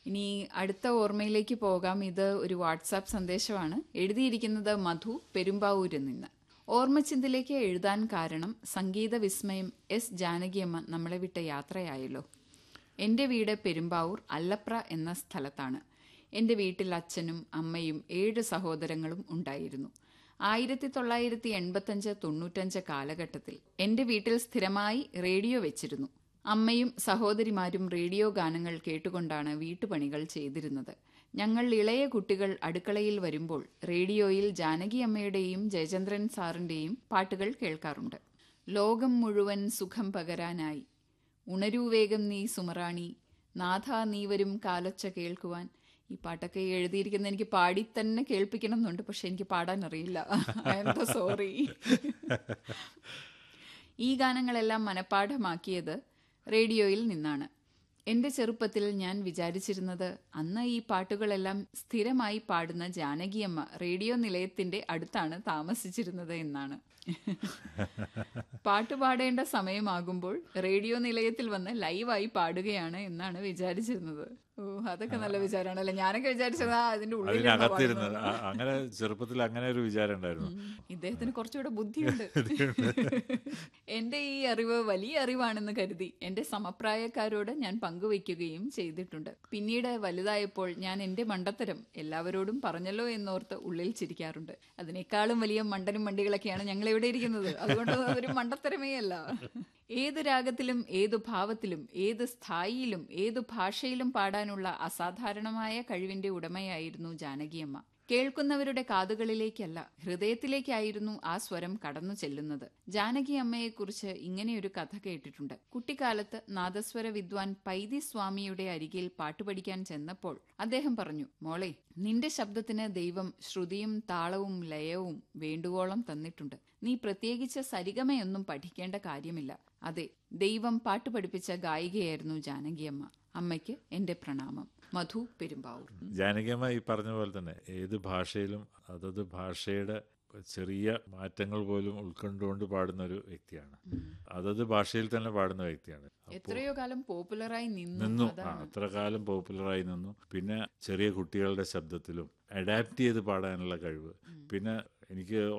ഇനി അടുത്ത ഓർമ്മയിലേക്ക് പോകാം ഇത് ഒരു വാട്സാപ്പ് സന്ദേശമാണ് എഴുതിയിരിക്കുന്നത് മധു പെരുമ്പാവൂരിൽ നിന്ന് ഓർമ്മച്ചിന്തിലേക്ക് എഴുതാൻ കാരണം സംഗീത വിസ്മയം എസ് ജാനകിയമ്മ നമ്മളെ വിട്ട യാത്രയായല്ലോ എൻ്റെ വീട് പെരുമ്പാവൂർ അല്ലപ്ര എന്ന സ്ഥലത്താണ് എൻ്റെ വീട്ടിൽ അച്ഛനും അമ്മയും ഏഴ് സഹോദരങ്ങളും ഉണ്ടായിരുന്നു ആയിരത്തി തൊള്ളായിരത്തി എൺപത്തഞ്ച് തൊണ്ണൂറ്റഞ്ച് കാലഘട്ടത്തിൽ എൻ്റെ വീട്ടിൽ സ്ഥിരമായി റേഡിയോ വെച്ചിരുന്നു അമ്മയും സഹോദരിമാരും റേഡിയോ ഗാനങ്ങൾ കേട്ടുകൊണ്ടാണ് വീട്ടുപണികൾ ചെയ്തിരുന്നത് ഞങ്ങൾ ഇളയ കുട്ടികൾ അടുക്കളയിൽ വരുമ്പോൾ റേഡിയോയിൽ ജാനകി അമ്മയുടെയും ജയചന്ദ്രൻ സാറിന്റെയും പാട്ടുകൾ കേൾക്കാറുണ്ട് ലോകം മുഴുവൻ സുഖം പകരാനായി ഉണരൂ വേഗം നീ സുമറാണി നാഥ നീ വരും കാലൊച്ച കേൾക്കുവാൻ ഈ പാട്ടൊക്കെ എഴുതിയിരിക്കുന്ന എനിക്ക് പാടി തന്നെ കേൾപ്പിക്കണം എന്നുണ്ട് പക്ഷെ എനിക്ക് പാടാൻ അറിയില്ല എന്താ സോറി ഈ ഗാനങ്ങളെല്ലാം മനഃപ്പാഠമാക്കിയത് റേഡിയോയിൽ നിന്നാണ് എന്റെ ചെറുപ്പത്തിൽ ഞാൻ വിചാരിച്ചിരുന്നത് അന്ന് ഈ പാട്ടുകളെല്ലാം സ്ഥിരമായി പാടുന്ന ജാനകിയമ്മ റേഡിയോ നിലയത്തിന്റെ അടുത്താണ് താമസിച്ചിരുന്നത് എന്നാണ് പാട്ട് പാടേണ്ട സമയമാകുമ്പോൾ റേഡിയോ നിലയത്തിൽ വന്ന് ലൈവായി പാടുകയാണ് എന്നാണ് വിചാരിച്ചിരുന്നത് ഓ അതൊക്കെ നല്ല വിചാരമാണല്ലേ ഞാനൊക്കെ വിചാരിച്ചത് ആ, അതിന്റെ ഉള്ളിൽ ഇരുന്നാ അതിനകത്തിരുന്ന് പാടുന്നത്. അ- അങ്ങനെ ചെറുപ്പത്തിൽ അങ്ങനെ ഒരു വിചാരം ഉണ്ടായിരുന്നു ഇദ്ദേഹത്തിന് കുറച്ചുകൂടെ ബുദ്ധിയുണ്ട് എന്റെ ഈ അറിവ് വലിയ അറിവാണെന്ന് കരുതി എന്റെ സമപ്രായക്കാരോട് ഞാൻ പങ്കുവയ്ക്കുകയും ചെയ്തിട്ടുണ്ട് പിന്നീട് വലുതായപ്പോൾ ഞാൻ എന്റെ മണ്ടത്തരം എല്ലാവരോടും പറഞ്ഞല്ലോ എന്നോർത്ത് ഉള്ളിൽ ചിരിക്കാറുണ്ട് അതിനേക്കാളും വലിയ മണ്ടനും മണ്ടികളൊക്കെയാണ് ഞങ്ങൾ ഇവിടെ ഇരിക്കുന്നത് അതുകൊണ്ട് അതൊരു മണ്ടത്തരമേ അല്ല ഏത് രാഗത്തിലും ഏതു ഭാവത്തിലും ഏത് സ്ഥായിയിലും ഏതു ഭാഷയിലും പാടാനുള്ള അസാധാരണമായ കഴിവിന്റെ ഉടമയായിരുന്നു ജാനകിയമ്മ കേൾക്കുന്നവരുടെ കാതുകളിലേക്കല്ല ഹൃദയത്തിലേക്കായിരുന്നു ആ സ്വരം കടന്നു ചെല്ലുന്നത് ജാനകി അമ്മയെക്കുറിച്ച് ഇങ്ങനെയൊരു കഥ കേട്ടിട്ടുണ്ട് കുട്ടിക്കാലത്ത് നാദസ്വര വിദ്വാൻ പൈതി സ്വാമിയുടെ അരികിൽ പാട്ടുപഠിക്കാൻ ചെന്നപ്പോൾ അദ്ദേഹം പറഞ്ഞു മോളെ നിന്റെ ശബ്ദത്തിന് ദൈവം ശ്രുതിയും താളവും ലയവും വേണ്ടുവോളം തന്നിട്ടുണ്ട് നീ പ്രത്യേകിച്ച് സരിഗമയൊന്നും പഠിക്കേണ്ട കാര്യമില്ല അതെ ദൈവം പാട്ട് പഠിപ്പിച്ച ഗായികയായിരുന്നു ജാനകിയമ്മ അമ്മയ്ക്ക് എന്റെ പ്രണാമം മധു പെരുമ്പാവൂർ ജാനകിയമ്മ ഈ പറഞ്ഞ പോലെ തന്നെ ഏത് ഭാഷയിലും അതത് ഭാഷയുടെ ചെറിയ മാറ്റങ്ങൾ പോലും ഉൾക്കൊണ്ടുകൊണ്ട് പാടുന്ന ഒരു വ്യക്തിയാണ് അതത് ഭാഷയിൽ തന്നെ പാടുന്ന വ്യക്തിയാണ് എത്രയോ കാലം പോപ്പുലറായി നിന്നു നിന്നു ആ, അതാണ് അത്ര കാലം പോപ്പുലറായി നിന്നു പിന്നെ ചെറിയ കുട്ടികളുടെ ശബ്ദത്തിലും അഡാപ്റ്റ് ചെയ്ത് പാടാനുള്ള കഴിവ് പിന്നെ എനിക്ക്